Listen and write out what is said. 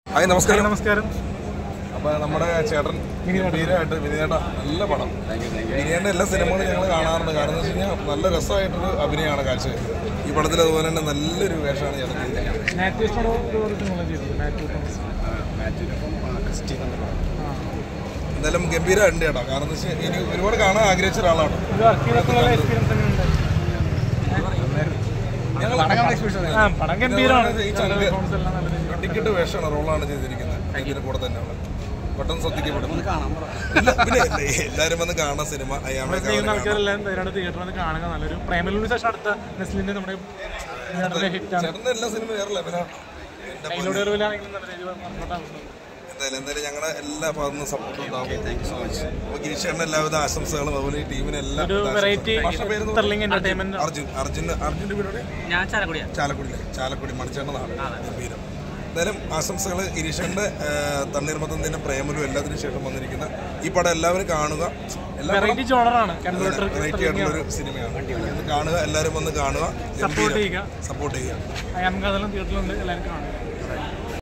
Hi നമസ്കാരം നമസ്കാരം അപ്പൊ നമ്മുടെ ചേട്ടൻ ഗംഭീരമായിട്ട് വിനയേട്ട നല്ല പടം വിനയേട്ടൻ്റെ എല്ലാ സിനിമകളും ഞങ്ങൾ കാണാറുണ്ട് കാരണം എന്ന് വെച്ച് കഴിഞ്ഞാൽ നല്ല രസമായിട്ടൊരു അഭിനയമാണ് കാഴ്ച ഈ പടത്തിൽ അതുപോലെ തന്നെ നല്ലൊരു വേഷമാണ് ചേട്ടൻ ചെയ്തിരിക്കുന്നത് മാത്യൂസിനോട് ഒരു സിനിമ ചെയ്തത് മാത്യു തോമസ് ആ. എന്തായാലും ഗംഭീരമായിട്ടുണ്ട് ചേട്ടാ കാരണം എന്ന് വെച്ചാൽ എനിക്ക് ഒരുപാട് കാണാൻ ആഗ്രഹിച്ച ഒരാളാണ് ഇത് വർക്ക് ചെയ്തപ്പോഴുള്ള എക്സ്പീരിയൻസ് തന്നെ ഉണ്ട് ഞങ്ങൾ ആ പടം ഗംഭീരമാണ് ഈ ചങ്ക് പെർഫോമൻസ് എല്ലാം നല്ല രീതിയിൽ വെട്ടിക്കെട്ട് വേഷമാണ് റോളാണ് ചെയ്തിരിക്കുന്നത് ഇതിന്റെ കൂടെ തന്നെയാണ് പെട്ടെന്ന് ശ്രദ്ധിക്കപ്പെടും ഇല്ല, പിന്നെ എല്ലാവരും വന്ന് കാണുന്ന സിനിമ അയ്യാമെ ചെയ്യുന്ന ആൾക്കാരെല്ലാം ധൈര്യമായിട്ട് തിയേറ്ററിൽ വന്ന് കാണുക നല്ലൊരു പ്രേമലൂരിന് ശേഷം അടുത്ത നെസ്ലിന്റെ നമ്മുടെ ഹിറ്റാണ് ചേട്ടൻ്റെ എല്ലാ സിനിമ വേറെ ലെവലാണ് എന്റെ അതിലൂടെ അറിവിലാണെങ്കിലും നല്ല രീതിയിൽ വർക്കൗട്ടാണ് എന്തായാലും എന്തായാലും ഞങ്ങളുടെ എല്ലാ ഭാഗത്തുനിന്നും സപ്പോർട്ട് ഉണ്ടാവും അപ്പോൾ ഗിരീഷേട്ടന് എല്ലാവിധ ആശംസകളും അതുപോലെ ഈ ടീമിന് എല്ലാ ഒരു variety thrilling entertainment Arjun Arjun അർജുൻ്റെ വീടോടെ ഞാൻ ചാലക്കുടിയാണ് ചാലക്കുടിയിലെ ചാലക്കുടി മണിച്ചേട്ടനാണ് ഗംഭീരം എന്തായാലും ആശംസകൾ ഗിരീഷേട്ടൻ്റെ തണ്ണീർമത്തത്തിൻ്റെ പ്രേമലും എല്ലാത്തിനും ശേഷം വന്നിരിക്കുന്ന ഈ പടം എല്ലാവരും കാണുക എല്ലാ വെറൈറ്റി ജോണറാണ് കമ്പ്യൂട്ടർ വെറൈറ്റി ആയിട്ടുള്ള ഒരു സിനിമയാണ് ഇത് കാണുക എല്ലാവരും വന്ന് കാണുക സപ്പോർട്ട് ചെയ്യുക സപ്പോർട്ട് ചെയ്യുക നമുക്ക് അതെല്ലാം തിയേറ്ററിലുണ്ട് എല്ലാവരും കാണുക